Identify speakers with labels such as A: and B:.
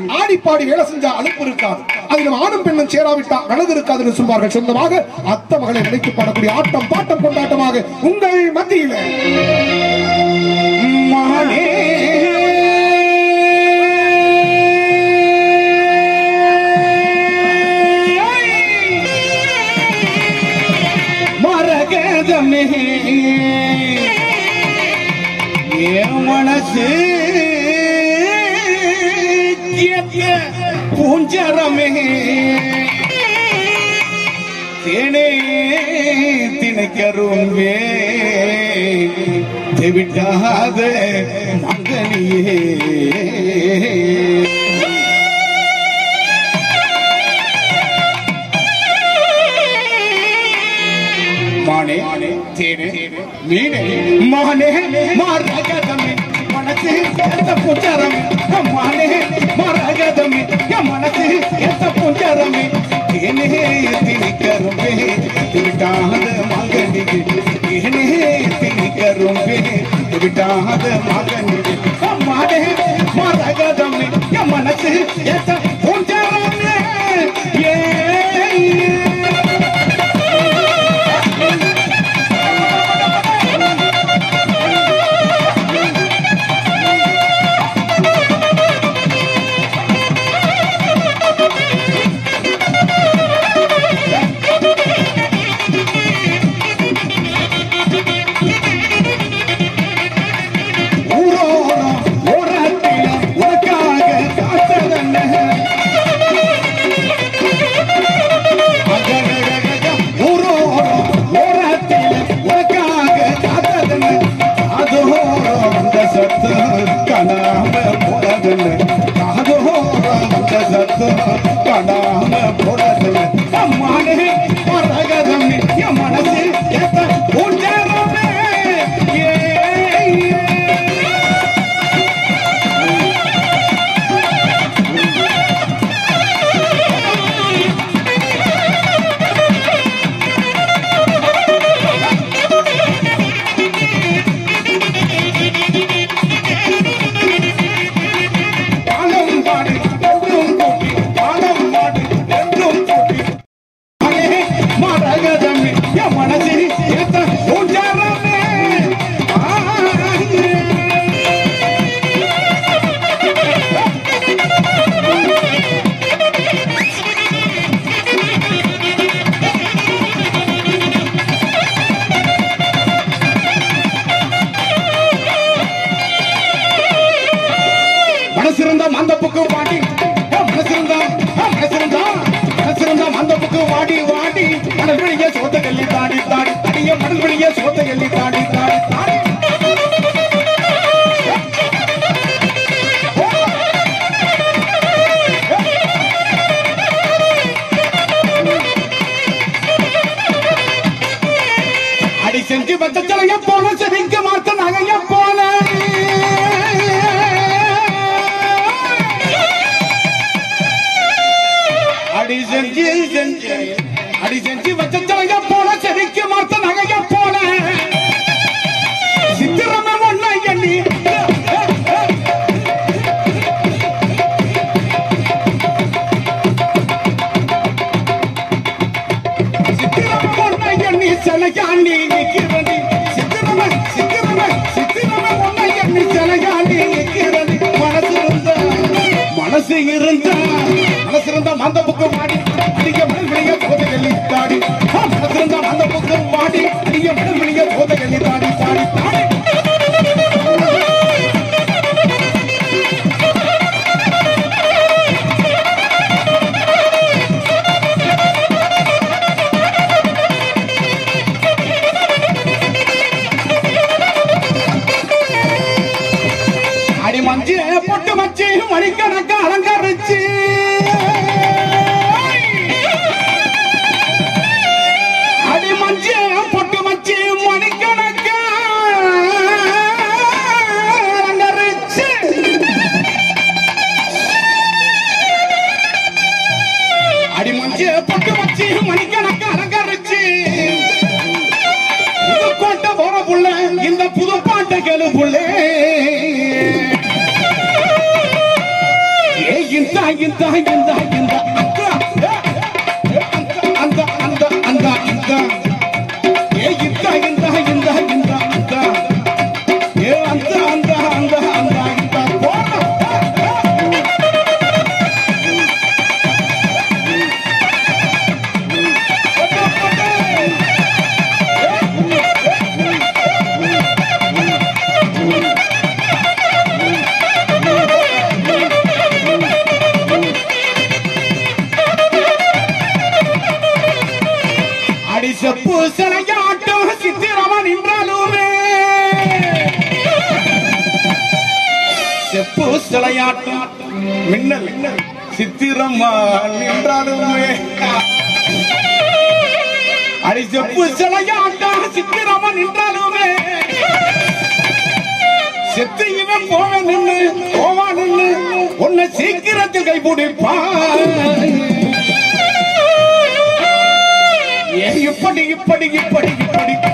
A: ஆடி பாடி வேலை செஞ்சா அலுப்பு இருக்காது அதிலும் ஆணும் பெண்ணும் சேராவிட்டா அழகு இருக்காதுன்னு சொல்வார்கள் சொந்தமாக அத்த மகளை நினைத்து பாடக்கூடிய ஆட்டம் பாட்டம் கொண்டாட்டமாக உங்கள் மத்தியில
B: மானே மரகதமே என் மனசு கேட்க பூஞ்சரமே தேனே திணைக்கரும்பே தெவிட்டாத மங்கனியே மானே தேனே மீனே மானே மாரகதமே மனசு ஏத்த புஞ்சரமே மானே மாரகதமே என் மனசு ஏத்த புஞ்சரமே தேனே திணிக்கரும்பே விட்டாத மகனிಗೆ தேனே திணிக்கரும்பே விட்டாத மகனிಗೆ மானே மாரகதமே என் மனசு ஏத்த புஞ்சரமே ஏ ஊரோரம் ஓரத்தில உனக்காக காத்ததென்ன? அகரகரக ஊரோரம் ஓரத்தில உனக்காக காத்ததென்ன? அதோரம் வந்த சத்தம் காணாம போனதென்ன? அதோரம் வந்த சத்தம் காணாம போனதென்ன? அம்மானே, மரகதமே, என் மனசு ஏத்த ஊஞ்சரமே. ஏ ஏ. பாலம் பாடு என்றும் போட்டி பாலம் பாடு என்றும் போட்டி அலே மரகதமே என் மனசு ஏத்த ஊஞ்சரமே ஆயே. மனசிருந்தா அந்த பக்கம் வாடி ஏ, மனசிருந்தா ஏ, மனசிருந்தா மனசிருந்தா அந்த பக்கம் வாடி வாடி மணல் வெளிய சோத்த கல்லி தாடி தாடி அடிய மணல் வெளிய சோத்த கல்லி தாடி தாடி தாடி அடி செஞ்சு வச்ச சிலைய போல செதிக்க மாத்த நகைய போல அடி செஞ்சு செஞ்சு அடி செஞ்சு வச்ச சிலைய போல செதிக்க மாத்த நகைய போல சித்திரமே ஒண்ணா எண்ணி சித்திரமே ஒண்ணா எண்ணி சிலையாண்டி நிற்கிறது சித்திரமே சித்திரமே சித்திரமே ஒண்ணா எண்ணி சிலையாண்டி நிற்கிறது மனசு இருந்தா மனசு இருந்தா மனசு இருந்தா மந்த புக்கு மாடி அடிக்க மணல் வெளிய போதைகளி தாடி ஆ, மனசு இருந்தா மந்த புக்கு மாடி அடிக்க மணல் வெளிய போதைகளி தாடி தாடி தாடி அடி மஞ்சு பொட்டு மச்சி மணிக்கணக்க அலங்கரிச்சு அடி மஞ்சு பொட்டு மச்சி மணிக்கணக்க அலங்கரிச்சு அடி மஞ்சு பொட்டு மச்சி மணிக்கணக்க அலங்கரிச்சு புதுக்கோட்டை போற புள்ள இந்த புது பாட்டை கேளு புள்ளே ஏ இந்த இந்த இந்த இந்த இந்த அந்த அந்த அந்த இந்த ஏ இந்த இந்த இந்த இந்த இந்த ஏ அந்த அந்த அந்த அந்த இந்த போடா அடிசப்பு சிலையாட்டம் சித்திரமா நின்றாலுமே செப்பு சிலையாட்டம் மின்னல் மின்னல் சித்திரமா நின்றாலுமே அடி செப்பு சிலையாட்டம் சித்திரமா நின்றாலுமே செத்து இவன் போவ நின்னு போவா நின்னு உன்னை சீக்கிரத்தில் கைப்பிடிப்பான் ஏன் இப்படி இப்படி இப்படி இப்படி